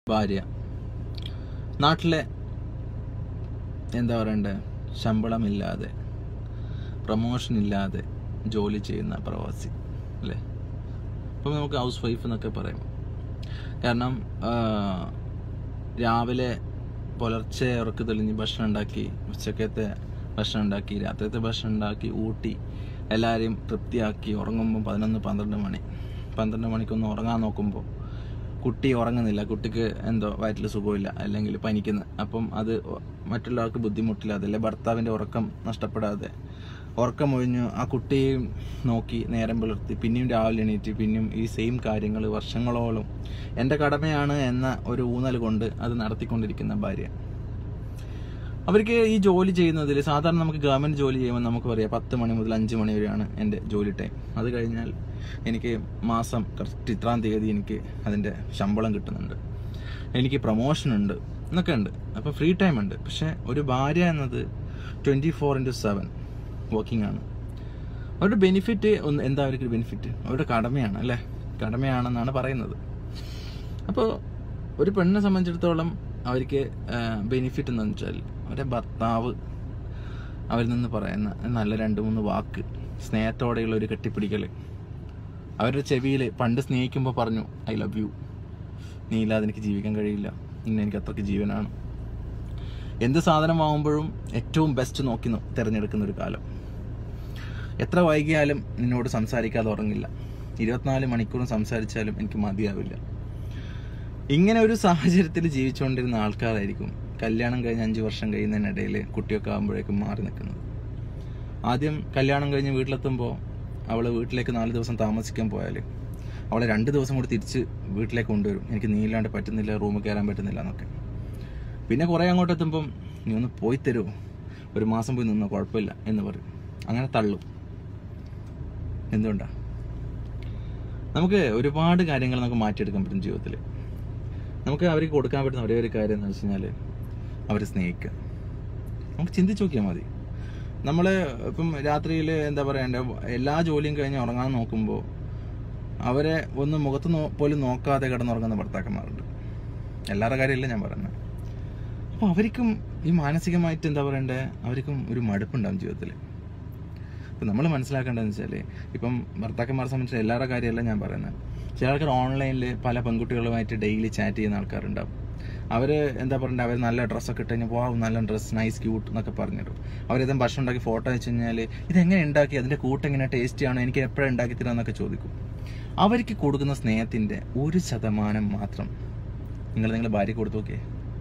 ഭാര്യ നാട്ടിലെ എന്താ പറയണ്ടേ ശമ്പളമില്ലാതെ പ്രൊമോഷൻ ഇല്ലാതെ ജോലി ചെയ്യുന്ന പ്രവാസി അല്ലേ ഇപ്പം നമുക്ക് ഹൗസ് വൈഫ് എന്നൊക്കെ പറയും കാരണം ആ, രാവിലെ പുലർച്ചെ ഉറക്ക് തെളിഞ്ഞ് ഭക്ഷണം ഉണ്ടാക്കി ഉച്ചക്കത്തെ ഭക്ഷണം ഉണ്ടാക്കി രാത്രിയത്തെ ഭക്ഷണം ഉണ്ടാക്കി ഊട്ടി എല്ലാവരെയും തൃപ്തിയാക്കി ഉറങ്ങുമ്പോൾ പതിനൊന്ന് പന്ത്രണ്ട് മണി പന്ത്രണ്ട് മണിക്കൊന്ന് ഉറങ്ങാൻ നോക്കുമ്പോൾ കുട്ടി ഉറങ്ങുന്നില്ല കുട്ടിക്ക് എന്തോ വയറ്റിൽ സുഖമില്ല അല്ലെങ്കിൽ പനിക്കുന്നു അപ്പം അത് മറ്റുള്ളവർക്ക് ബുദ്ധിമുട്ടില്ലാതെ അല്ലെ ഭർത്താവിൻ്റെ ഉറക്കം നഷ്ടപ്പെടാതെ ഉറക്കം ഒഴിഞ്ഞ് ആ കുട്ടിയെയും നോക്കി നേരം പുലർത്തി പിന്നെയും രാവിലെ എണീറ്റ് പിന്നെയും ഈ സെയിം കാര്യങ്ങൾ വർഷങ്ങളോളം എൻ്റെ കടമയാണ് എന്ന ഒരു ഊന്നൽ കൊണ്ട് അത് നടത്തിക്കൊണ്ടിരിക്കുന്ന ഭാര്യ അവർക്ക് ഈ ജോലി ചെയ്യുന്നതിൽ സാധാരണ നമുക്ക് ഗവൺമെന്റ് ജോലി ചെയ്യുമ്പോൾ നമുക്ക് പറയാം പത്ത് മണി മുതൽ അഞ്ച് മണി വരെയാണ് എൻ്റെ ജോലി ടൈം അത് കഴിഞ്ഞാൽ എനിക്ക് മാസം കറക്റ്റ് ഇത്രാം തീയതി എനിക്ക് അതിൻ്റെ ശമ്പളം കിട്ടുന്നുണ്ട് എനിക്ക് പ്രൊമോഷൻ ഉണ്ട് എന്നൊക്കെ ഉണ്ട് അപ്പോൾ ഫ്രീ ടൈം ഉണ്ട് പക്ഷേ ഒരു ഭാര്യ എന്നത് twenty four into seven working ആണ് അവരുടെ ബെനിഫിറ്റ് ഒന്ന് എന്താ അവർക്ക് ബെനിഫിറ്റ് അവരുടെ കടമയാണ് അല്ലേ കടമയാണെന്നാണ് പറയുന്നത് അപ്പോൾ ഒരു പെണ്ണിനെ സംബന്ധിച്ചിടത്തോളം അവർക്ക് ബെനിഫിറ്റ് എന്ന് വെച്ചാൽ അവരുടെ ഭർത്താവ് അവരിൽ നിന്ന് പറയുന്ന നല്ല രണ്ട് മൂന്ന് വാക്ക് സ്നേഹത്തോടെയുള്ള ഒരു കെട്ടിപ്പിടിക്കൽ അവരുടെ ചെവിയിൽ പണ്ട് സ്നേഹിക്കുമ്പോൾ പറഞ്ഞു ഐ ലവ് യു നീ ഇല്ലാതെ എനിക്ക് ജീവിക്കാൻ കഴിയില്ല ഇന്ന് എനിക്ക് അത്രയ്ക്ക് ജീവനാണ് എന്ത് സാധനം വാങ്ങുമ്പോഴും ഏറ്റവും ബെസ്റ്റ് നോക്കി നോ- തിരഞ്ഞെടുക്കുന്ന ഒരു കാലം എത്ര വൈകിയാലും നിന്നോട് സംസാരിക്കാതെ ഉറങ്ങില്ല ഇരുപത്തിനാല് മണിക്കൂറും സംസാരിച്ചാലും എനിക്ക് മതിയാവില്ല ഇങ്ങനെ ഒരു സാഹചര്യത്തിൽ ജീവിച്ചുകൊണ്ടിരുന്ന ആൾക്കാരായിരിക്കും കല്യാണം കഴിഞ്ഞ് അഞ്ച് വർഷം കഴിയുന്നതിനിടയിൽ കുട്ടിയൊക്കെ ആകുമ്പോഴേക്കും മാറി നിൽക്കുന്നത് ആദ്യം കല്യാണം കഴിഞ്ഞ് വീട്ടിലെത്തുമ്പോൾ അവൾ വീട്ടിലേക്ക് നാല് ദിവസം താമസിക്കാൻ പോയാൽ അവളെ രണ്ട് ദിവസം കൂടി തിരിച്ച് വീട്ടിലേക്ക് കൊണ്ടുവരും എനിക്ക് നീ ഇല്ലാണ്ട് പറ്റുന്നില്ല റൂമിൽ കയറാൻ പറ്റുന്നില്ല എന്നൊക്കെ പിന്നെ കുറേ അങ്ങോട്ട് എത്തുമ്പം നീ ഒന്ന് പോയി തരുമോ ഒരു മാസം പോയി നിന്നോ കുഴപ്പമില്ല എന്ന് പറയും അങ്ങനെ തള്ളും എന്തുകൊണ്ടാ നമുക്ക് ഒരുപാട് കാര്യങ്ങൾ നമുക്ക് മാറ്റിയെടുക്കാൻ പറ്റും ജീവിതത്തിൽ നമുക്ക് അവർക്ക് കൊടുക്കാൻ പറ്റുന്ന ഒരേ ഒരു കാര്യം എന്ന് വെച്ച് കഴിഞ്ഞാൽ അവരെ സ്നേഹിക്കുക നമുക്ക് ചിന്തിച്ച് നോക്കിയാൽ മതി നമ്മൾ ഇപ്പം രാത്രിയിൽ എന്താ പറയണ്ടേ എല്ലാ ജോലിയും കഴിഞ്ഞ് ഉറങ്ങാൻ നോക്കുമ്പോൾ അവരെ ഒന്ന് മുഖത്ത് നോ പോലും നോക്കാതെ കിടന്നുറങ്ങുന്ന ഭർത്താക്കന്മാരുണ്ട് എല്ലാവരുടെ കാര്യമല്ല ഞാൻ പറയുന്നത് അപ്പോൾ അവർക്കും ഈ മാനസികമായിട്ട് എന്താ പറയണ്ടേ അവർക്കും ഒരു മടുപ്പുണ്ടാവും ജീവിതത്തിൽ ഇപ്പം നമ്മൾ മനസ്സിലാക്കേണ്ടതെന്ന് വെച്ചാൽ ഇപ്പം ഭർത്താക്കന്മാരെ സംബന്ധിച്ച് എല്ലാവരുടെ കാര്യമല്ല ഞാൻ പറയുന്നത് ചില ആൾക്കാർ ഓൺലൈനിൽ പല പെൺകുട്ടികളുമായിട്ട് ഡെയിലി ചാറ്റ് ചെയ്യുന്ന ആൾക്കാരുണ്ടാവും അവർ എന്താ പറയണ്ടേ അവർ നല്ല ഡ്രസ്സൊക്കെ ഇട്ട് കഴിഞ്ഞാൽ വാവ് നല്ല ഡ്രസ്സ് നൈസ് ക്യൂട്ട് എന്നൊക്കെ പറഞ്ഞിടും അവരേതും ഭക്ഷണം ഉണ്ടാക്കി ഫോട്ടോ വെച്ച് കഴിഞ്ഞാൽ ഇതെങ്ങനെ ഉണ്ടാക്കി അതിൻ്റെ കൂട്ട് എങ്ങനെ ടേസ്റ്റ് ആണോ എനിക്ക് എപ്പോഴും ഉണ്ടാക്കി തരാമെന്നൊക്കെ ചോദിക്കും അവർക്ക് കൊടുക്കുന്ന സ്നേഹത്തിൻ്റെ ഒരു ശതമാനം മാത്രം നിങ്ങൾ നിങ്ങളുടെ ഭാര്യ കൊടുത്തു നോക്കിയേ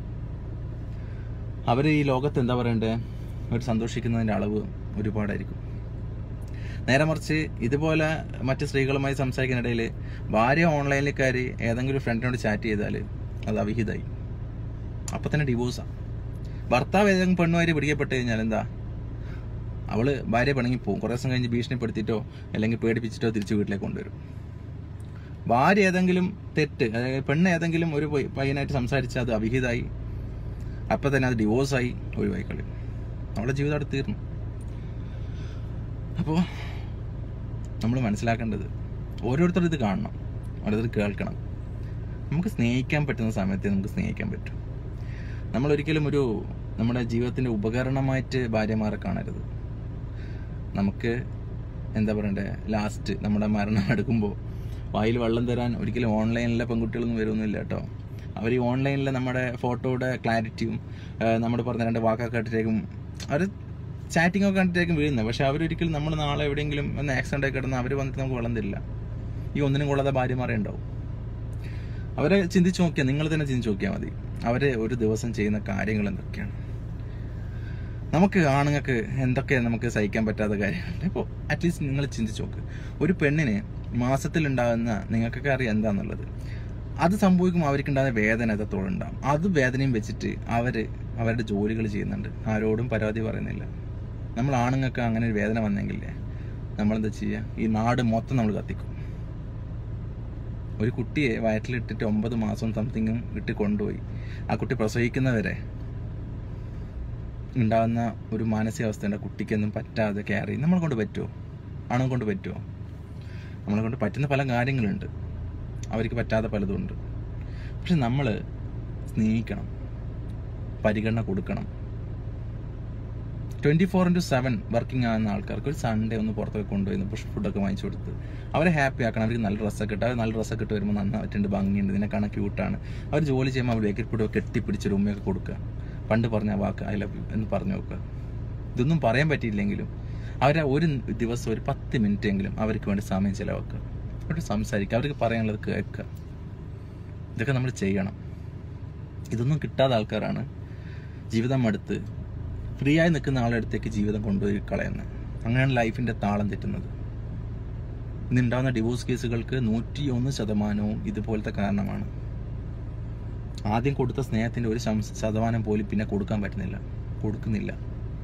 അവർ ഈ ലോകത്ത് എന്താ പറയണ്ടേ അവർ സന്തോഷിക്കുന്നതിൻ്റെ അളവ് ഒരുപാടായിരിക്കും നേരെ മറിച്ച് ഇതുപോലെ മറ്റ് സ്ത്രീകളുമായി സംസാരിക്കുന്നിടയിൽ ഭാര്യ ഓൺലൈനിൽ കയറി ഏതെങ്കിലും ഒരു ഫ്രണ്ടിനോട് ചാറ്റ് ചെയ്താൽ അത് അവിഹിതമായി അപ്പം തന്നെ ഡിവോഴ്സാണ് ഭർത്താവ് ഏതെങ്കിലും പെണ്ണുമാര് പിടിക്കപ്പെട്ട് കഴിഞ്ഞാൽ എന്താ അവള് ഭാര്യ പിണങ്ങി പോകും കുറേ ദിവസം കഴിഞ്ഞ് ഭീഷണിപ്പെടുത്തിയിട്ടോ അല്ലെങ്കിൽ പേടിപ്പിച്ചിട്ടോ തിരിച്ച് വീട്ടിലേക്ക് കൊണ്ടുവരും ഭാര്യ ഏതെങ്കിലും തെറ്റ് അതായത് പെണ്ണ് ഏതെങ്കിലും ഒരു പയ്യ- പയ്യനായിട്ട് സംസാരിച്ച് അത് അവിഹിതമായി അപ്പം തന്നെ അത് ഡിവോഴ്സായി ഒഴിവായിക്കളി അവളുടെ ജീവിതം അവിടെ തീർന്നു അപ്പോൾ നമ്മൾ മനസ്സിലാക്കേണ്ടത് ഓരോരുത്തരും ഇത് കാണണം ഓരോരുത്തർ കേൾക്കണം നമുക്ക് സ്നേഹിക്കാൻ പറ്റുന്ന സമയത്ത് നമുക്ക് സ്നേഹിക്കാൻ പറ്റും നമ്മൾ ഒരിക്കലും ഒരു നമ്മുടെ ജീവിതത്തിൻ്റെ ഉപകരണമായിട്ട് ഭാര്യമാരെ കാണരുത് നമുക്ക് എന്താ പറയണ്ടേ ലാസ്റ്റ് നമ്മുടെ മരണം എടുക്കുമ്പോൾ വായിൽ വെള്ളം തരാൻ ഒരിക്കലും ഓൺലൈനിലെ പെൺകുട്ടികളൊന്നും വരുമൊന്നുമില്ല കേട്ടോ അവർ ഈ ഓൺലൈനിലെ നമ്മുടെ ഫോട്ടോയുടെ ക്ലാരിറ്റിയും നമ്മൾ പറഞ്ഞ രണ്ട് വാക്കൊക്കെ കേട്ടിട്ടേക്കും അവർ ചാറ്റിംഗ് ഒക്കെ കണ്ടിട്ടേക്കും വീഴുന്നത് പക്ഷെ അവരൊരിക്കലും നമ്മൾ നാളെ എവിടെയെങ്കിലും ഒന്ന് ആക്സിഡൻ്റ് ആയി കിടന്ന് അവർ വന്നിട്ട് നമുക്ക് വെള്ളം തരില്ല ഈ ഒന്നിനും കൊള്ളാതെ ഭാര്യമാരെ ഉണ്ടാവും അവരെ ചിന്തിച്ച് നോക്കിയാൽ നിങ്ങൾ തന്നെ ചിന്തിച്ച് നോക്കിയാൽ മതി അവരെ ഒരു ദിവസം ചെയ്യുന്ന കാര്യങ്ങൾ എന്തൊക്കെയാണ് നമുക്ക് ആണുങ്ങൾക്ക് എന്തൊക്കെ നമുക്ക് സഹിക്കാൻ പറ്റാത്ത കാര്യങ്ങളുണ്ട് ഇപ്പോൾ അറ്റ്ലീസ്റ്റ് നിങ്ങൾ ചിന്തിച്ച് നോക്ക് ഒരു പെണ്ണിന് മാസത്തിലുണ്ടാകുന്ന നിങ്ങൾക്കൊക്കെ അറിയാം എന്താണെന്നുള്ളത് അത് സംഭവിക്കുമ്പോൾ അവർക്കുണ്ടാകുന്ന വേദന എത്രത്തോളം ഉണ്ടാകും അത് വേദനയും വെച്ചിട്ട് അവർ അവരുടെ ജോലികൾ ചെയ്യുന്നുണ്ട് ആരോടും പരാതി പറയുന്നില്ല നമ്മൾ ആണുങ്ങൾക്ക് അങ്ങനെ ഒരു വേദന വന്നെങ്കിലേ നമ്മളെന്താ ചെയ്യുക ഈ നാട് മൊത്തം നമ്മൾ കത്തിക്കും ഒരു കുട്ടിയെ വയറ്റിലിട്ടിട്ട് ഒമ്പത് മാസം സംതിങ്ങും ഇട്ട് കൊണ്ടുപോയി ആ കുട്ടി പ്രസവിക്കുന്നവരെ ഉണ്ടാകുന്ന ഒരു മാനസികാവസ്ഥയുണ്ട് ആ കുട്ടിക്കൊന്നും പറ്റാതെ കെയർ ചെയ്യും നമ്മളെ കൊണ്ട് പറ്റുമോ ആണും കൊണ്ട് പറ്റുമോ നമ്മളെ കൊണ്ട് പറ്റുന്ന പല കാര്യങ്ങളുണ്ട് അവർക്ക് പറ്റാത്ത പലതും ഉണ്ട് പക്ഷെ നമ്മൾ സ്നേഹിക്കണം പരിഗണന കൊടുക്കണം twenty four into seven working ആകുന്ന ആൾക്കാർക്ക് ഒരു സൺഡേ ഒന്ന് പുറത്തൊക്കെ കൊണ്ടുപോയി പുഷ് ഫുഡൊക്കെ വാങ്ങിച്ചു കൊടുത്ത് അവരെ ഹാപ്പി ആക്കണം അവർക്ക് നല്ല ഡ്രസ്സൊക്കെ ഇട്ട് അവർ നല്ല ഡ്രസ്സൊക്കെ ഇട്ട് വരുമ്പോൾ നന്നായിട്ടുണ്ട് ഭംഗിയുണ്ട് ഇതിനെ കാണാൻ ക്യൂട്ടാണ് അവർ ജോലി ചെയ്യുമ്പോൾ അവർ വേക്കിൽപ്പിടോ കെട്ടിപ്പിടിച്ചൊരു ഉമ്മയൊക്കെ കൊടുക്കുക പണ്ട് പറഞ്ഞ വാക്ക് ഐ ലവ് യു എന്ന് പറഞ്ഞു നോക്കുക ഇതൊന്നും പറയാൻ പറ്റിയില്ലെങ്കിലും അവരെ ഒരു ദിവസം ഒരു പത്ത് മിനിറ്റ് എങ്കിലും അവർക്ക് വേണ്ടി സമയം ചിലവാക്കുക അവരോട് സംസാരിക്കുക അവർക്ക് പറയാനുള്ളത് കേൾക്കുക ഇതൊക്കെ നമ്മൾ ചെയ്യണം ഇതൊന്നും കിട്ടാത്ത ആൾക്കാരാണ് ജീവിതം അടുത്ത് ഫ്രീ ആയി നിൽക്കുന്ന ആളുടെ അടുത്തേക്ക് ജീവിതം കൊണ്ടുപോയി കളയുന്നത് അങ്ങനെയാണ് ലൈഫിന്റെ താളം തെറ്റുന്നത് ഇന്നുണ്ടാകുന്ന ഡിവോഴ്സ് കേസുകൾക്ക് നൂറ്റി ഒന്ന് ശതമാനവും ഇതുപോലത്തെ കാരണമാണ് ആദ്യം കൊടുത്ത സ്നേഹത്തിന്റെ ഒരു ശം- ശതമാനം പോലും പിന്നെ കൊടുക്കാൻ പറ്റുന്നില്ല കൊടുക്കുന്നില്ല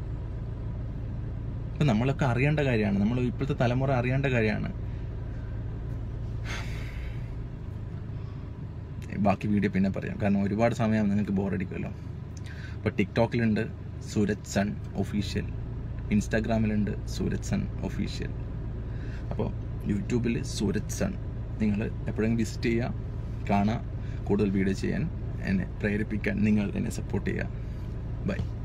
ഇപ്പൊ നമ്മളൊക്കെ അറിയേണ്ട കാര്യമാണ് നമ്മൾ ഇപ്പോഴത്തെ തലമുറ അറിയേണ്ട കാര്യമാണ് ബാക്കി വീഡിയോ പിന്നെ പറയാം കാരണം ഒരുപാട് സമയം നിങ്ങൾക്ക് ബോറടിക്കുമല്ലോ അപ്പോൾ ടിക്ടോക്കിലുണ്ട് സൂരജ് സൺ ഒഫീഷ്യൽ ഇൻസ്റ്റാഗ്രാമിലുണ്ട് സൂരജ് സൺ ഒഫീഷ്യൽ അപ്പോൾ യൂട്യൂബിൽ സൂരജ് സൺ നിങ്ങൾ എപ്പോഴെങ്കിലും വിസിറ്റ് ചെയ്യുക കാണുക കൂടുതൽ വീഡിയോ ചെയ്യാൻ എന്നെ പ്രേരിപ്പിക്കാൻ നിങ്ങൾ എന്നെ സപ്പോർട്ട് ചെയ്യുക ബൈ